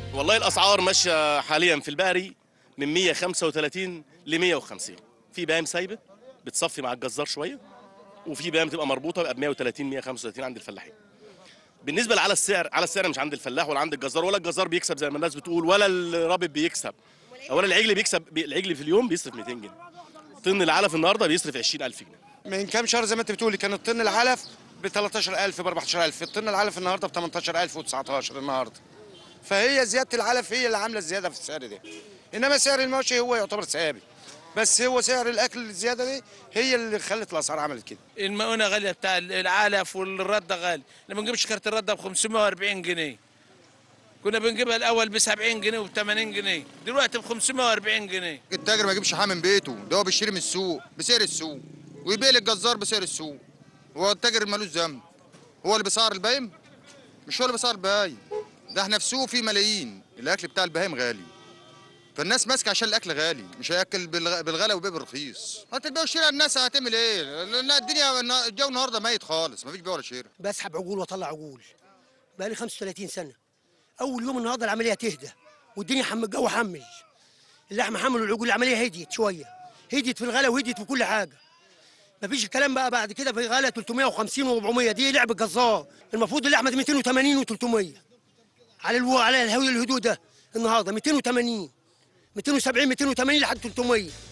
والله الاسعار ماشيه حاليا في البقري من 135 ل 150 في بهايم سايبه بتصفي مع الجزار شويه وفي بهايم تبقى مربوطه بقى ب 130 135 عند الفلاحين بالنسبه على السعر على السعر مش عند الفلاح ولا عند الجزار ولا الجزار بيكسب زي ما الناس بتقول ولا الرابط بيكسب ولا العجل بيكسب بي- العجل في اليوم بيصرف 200 جنيه طن العلف النهارده بيصرف 20000 جنيه من كام شهر زي ما انت بتقولي كان الطن العلف ب 13000 ب 14000 الطن العلف النهارده ب 18000 و19 النهارده فهي زياده العلف هي اللي عامله الزياده في السعر ده انما سعر المواشي هو يعتبر ثابت بس هو سعر الاكل الزياده دي هي اللي خلت الاسعار عملت كده المؤونه غاليه بتاع العلف والرده غالي لما نجيبش كارت الرده ب 540 جنيه كنا بنجيبها الاول ب 70 جنيه وب 80 جنيه دلوقتي ب 540 جنيه التاجر ما يجيبش حاجه من بيته ده هو بيشتري من السوق بسعر السوق ويبيع للجزار بسعر السوق هو التاجر مالوش ذنب هو اللي بيسعر البايم مش هو اللي بيسعر البايم ده احنا في سوق فيه ملايين الاكل بتاع البهايم غالي فالناس ماسكه عشان الاكل غالي مش هياكل بالغ- بالغلا وبيع بالرخيص انت البيع والشراء الناس هتعمل ايه لأن الدنيا الجو النهارده ميت خالص مفيش بيع ولا شراء بسحب عجول واطلع عجول بقالي 35 سنه اول يوم النهارده العمليه تهدى والدنيا حم الجو حمل اللحمه حمل والعجول العمليه هديت شويه هديت في الغلا وهديت في كل حاجه مفيش الكلام بقى بعد كده في غلا 350 و400 دي لعب الجزار المفروض اللحمه دي 280 و300 على الو... على الهوي الهدوء ده النهارده 280 270 280 لحد 300